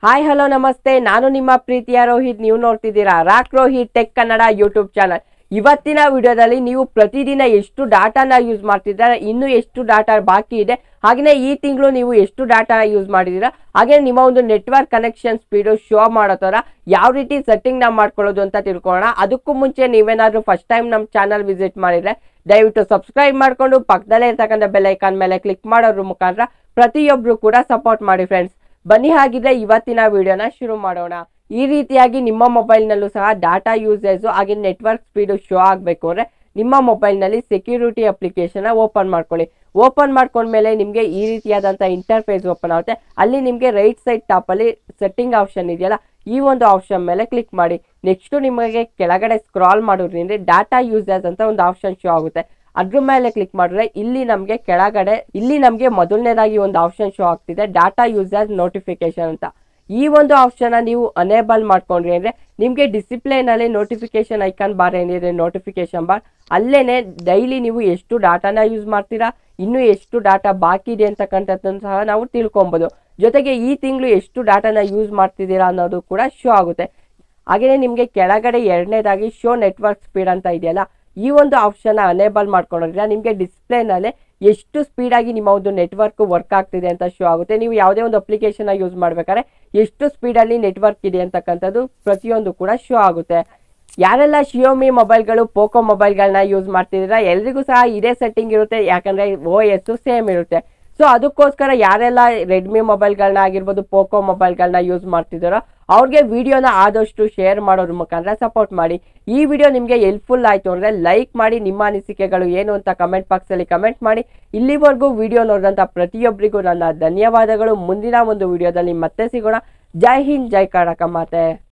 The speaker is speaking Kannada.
ಹಾಯ್ ಹಲೋ ನಮಸ್ತೆ ನಾನು ನಿಮ್ಮ ಪ್ರೀತಿಯ ರೋಹಿತ್ ನೀವು ನೋಡ್ತಿದ್ದೀರಾ rock Rohit tech Kannada YouTube channel ಇವತ್ತಿನ ವಿಡಿಯೋದಲ್ಲಿ ನೀವು ಪ್ರತಿದಿನ ಎಷ್ಟು ಡಾಟಾನ ಯೂಸ್ ಮಾಡ್ತಿದ್ದೀರಾ ಇನ್ನು ಎಷ್ಟು ಡಾಟಾ ಬಾಕಿ ಇದೆ ಹಾಗೆಯೇ ಈ ತಿಂಗಳು ನೀವು ಎಷ್ಟು ಡಾಟಾನ ಯೂಸ್ ಮಾಡಿದ್ದೀರಾ ಹಾಗೆ ನಿಮ್ಮ ಒಂದು ನೆಟ್ವರ್ಕ್ ಕನೆಕ್ಷನ್ ಸ್ಪೀಡು ಶೋ ಮಾಡೋ ಥರ ಯಾವ ರೀತಿ ಸೆಟ್ಟಿಂಗ್ನ ಮಾಡ್ಕೊಳ್ಳೋದು ಅಂತ ತಿಳ್ಕೊಳ್ಳೋಣ ಅದಕ್ಕೂ ಮುಂಚೆ ನೀವೇನಾದ್ರೂ ಫಸ್ಟ್ ಟೈಮ್ ನಮ್ಮ ಚಾನಲ್ ವಿಸಿಟ್ ಮಾಡಿದ್ರೆ ದಯವಿಟ್ಟು ಸಬ್ಸ್ಕ್ರೈಬ್ ಮಾಡ್ಕೊಂಡು ಪಕ್ಕದಲ್ಲೇ ಇರ್ತಕ್ಕಂಥ ಬೆಲ್ ಐಕಾನ್ ಮೇಲೆ ಕ್ಲಿಕ್ ಮಾಡೋದ್ರ ಮುಖಾಂತರ ಪ್ರತಿಯೊಬ್ಬರು ಕೂಡ ಸಪೋರ್ಟ್ ಮಾಡಿ ಫ್ರೆಂಡ್ಸ್ ಬನ್ನಿ ಹಾಗಿದ್ರೆ ಇವತ್ತಿನ ವಿಡಿಯೋನ ಶುರು ಮಾಡೋಣ ಈ ರೀತಿಯಾಗಿ ನಿಮ್ಮ ಮೊಬೈಲ್ನಲ್ಲೂ ಸಹ ಡಾಟಾ ಯೂಸೇಜು ಹಾಗೆ ನೆಟ್ವರ್ಕ್ ಸ್ಪೀಡು ಶೋ ಆಗಬೇಕು ಅಂದರೆ ನಿಮ್ಮ ಮೊಬೈಲ್ನಲ್ಲಿ ಸೆಕ್ಯೂರಿಟಿ ಅಪ್ಲಿಕೇಶನ್ ಓಪನ್ ಮಾಡ್ಕೊಳ್ಳಿ ಓಪನ್ ಮಾಡ್ಕೊಂಡ್ಮೇಲೆ ನಿಮಗೆ ಈ ರೀತಿಯಾದಂಥ ಇಂಟರ್ಫೇಸ್ ಓಪನ್ ಆಗುತ್ತೆ ಅಲ್ಲಿ ನಿಮಗೆ ರೈಟ್ ಸೈಡ್ ಟಾಪಲ್ಲಿ ಸೆಟ್ಟಿಂಗ್ ಆಪ್ಷನ್ ಇದೆಯಲ್ಲ ಈ ಒಂದು ಆಪ್ಷನ್ ಮೇಲೆ ಕ್ಲಿಕ್ ಮಾಡಿ ನೆಕ್ಸ್ಟು ನಿಮಗೆ ಕೆಳಗಡೆ ಸ್ಕ್ರಾಲ್ ಮಾಡೋದ್ರಿಂದ ಡಾಟಾ ಯೂಸೇಜ್ ಅಂತ ಒಂದು ಆಪ್ಷನ್ ಶೋ ಆಗುತ್ತೆ ಅದ್ರ ಮೇಲೆ ಕ್ಲಿಕ್ ಮಾಡಿದ್ರೆ ಇಲ್ಲಿ ನಮಗೆ ಕೆಳಗಡೆ ಇಲ್ಲಿ ನಮಗೆ ಮೊದಲನೇದಾಗಿ ಒಂದು ಆಪ್ಷನ್ ಶೋ ಆಗ್ತಿದೆ ಡಾಟಾ ಯೂಸೇಜ್ ನೋಟಿಫಿಕೇಶನ್ ಅಂತ ಈ ಒಂದು ಆಪ್ಷನ್ ನೀವು ಅನೇಬಲ್ ಮಾಡ್ಕೊಂಡ್ರಿ ಅಂದ್ರೆ ನಿಮಗೆ ಡಿಸಿಪ್ಲಿನ್ ಅಲ್ಲಿ ನೋಟಿಫಿಕೇಶನ್ ಐಕಾನ್ ಬಾರ್ ಏನಿದೆ ನೋಟಿಫಿಕೇಶನ್ ಬಾರ್ ಅಲ್ಲೇನೆ ಡೈಲಿ ನೀವು ಎಷ್ಟು ಡಾಟಾನ ಯೂಸ್ ಮಾಡ್ತೀರಾ ಇನ್ನು ಎಷ್ಟು ಡಾಟಾ ಬಾಕಿ ಇದೆ ಅಂತಕ್ಕಂಥದ್ದನ್ನು ಸಹ ನಾವು ತಿಳ್ಕೊಬೋದು ಜೊತೆಗೆ ಈ ತಿಂಗಳು ಎಷ್ಟು ಡಾಟಾನ ಯೂಸ್ ಮಾಡ್ತಿದ್ದೀರಾ ಅನ್ನೋದು ಕೂಡ ಶೋ ಆಗುತ್ತೆ ಹಾಗೆಯೇ ನಿಮಗೆ ಕೆಳಗಡೆ ಎರಡನೇದಾಗಿ ಶೋ ನೆಟ್ವರ್ಕ್ ಸ್ಪೀಡ್ ಅಂತ ಇದೆಯಲ್ಲ ಈ ಒಂದು ಆಪ್ಷನ್ ಅನೇಬಲ್ ಮಾಡ್ಕೊಂಡ್ರೆ ನಿಮಗೆ ಡಿಸ್ಪ್ಲೇನಲ್ಲೇ ಎಷ್ಟು ಸ್ಪೀಡಾಗಿ ನಿಮ್ಮ ಒಂದು ನೆಟ್ವರ್ಕ್ ವರ್ಕ್ ಆಗ್ತಿದೆ ಅಂತ ಶೋ ಆಗುತ್ತೆ ನೀವು ಯಾವುದೇ ಒಂದು ಅಪ್ಲಿಕೇಶನ್ ಯೂಸ್ ಮಾಡ್ಬೇಕಾದ್ರೆ ಎಷ್ಟು ಸ್ಪೀಡಲ್ಲಿ ನೆಟ್ವರ್ಕ್ ಇದೆ ಅಂತಕ್ಕಂಥದ್ದು ಪ್ರತಿಯೊಂದು ಕೂಡ ಶೋ ಆಗುತ್ತೆ ಯಾರೆಲ್ಲ ಶಿಯೋಮಿ ಮೊಬೈಲ್ಗಳು ಪೋಕೋ ಮೊಬೈಲ್ಗಳನ್ನ ಯೂಸ್ ಮಾಡ್ತಿದ್ದೀರಾ ಎಲ್ರಿಗೂ ಸಹ ಇದೇ ಸೆಟ್ಟಿಂಗ್ ಇರುತ್ತೆ ಯಾಕಂದ್ರೆ ಓ ಎಸ್ ಸೇಮ್ ಇರುತ್ತೆ ಸೊ ಅದಕ್ಕೋಸ್ಕರ ಯಾರೆಲ್ಲ ರೆಡ್ಮಿ ಮೊಬೈಲ್ಗಳನ್ನ ಆಗಿರ್ಬೋದು ಪೋಕೋ ಮೊಬೈಲ್ಗಳನ್ನ ಯೂಸ್ ಮಾಡ್ತಿದ್ದಾರೋ ಅವ್ರಿಗೆ ವಿಡಿಯೋನ ಆದಷ್ಟು ಶೇರ್ ಮಾಡೋದ್ರ ಮುಖಾಂತರ ಸಪೋರ್ಟ್ ಮಾಡಿ ಈ ವಿಡಿಯೋ ನಿಮಗೆ ಹೆಲ್ಪ್ಫುಲ್ ಆಯಿತು ಅಂದರೆ ಲೈಕ್ ಮಾಡಿ ನಿಮ್ಮ ಅನಿಸಿಕೆಗಳು ಏನು ಅಂತ ಕಮೆಂಟ್ ಬಾಕ್ಸಲ್ಲಿ ಕಮೆಂಟ್ ಮಾಡಿ ಇಲ್ಲಿವರೆಗೂ ವಿಡಿಯೋ ನೋಡಿದಂಥ ಪ್ರತಿಯೊಬ್ಬರಿಗೂ ನನ್ನ ಧನ್ಯವಾದಗಳು ಮುಂದಿನ ಒಂದು ವಿಡಿಯೋದಲ್ಲಿ ಮತ್ತೆ ಸಿಗೋಣ ಜೈ ಹಿಂದ್ ಜೈ ಕರ್ನಾಟಕ ಮಾತೆ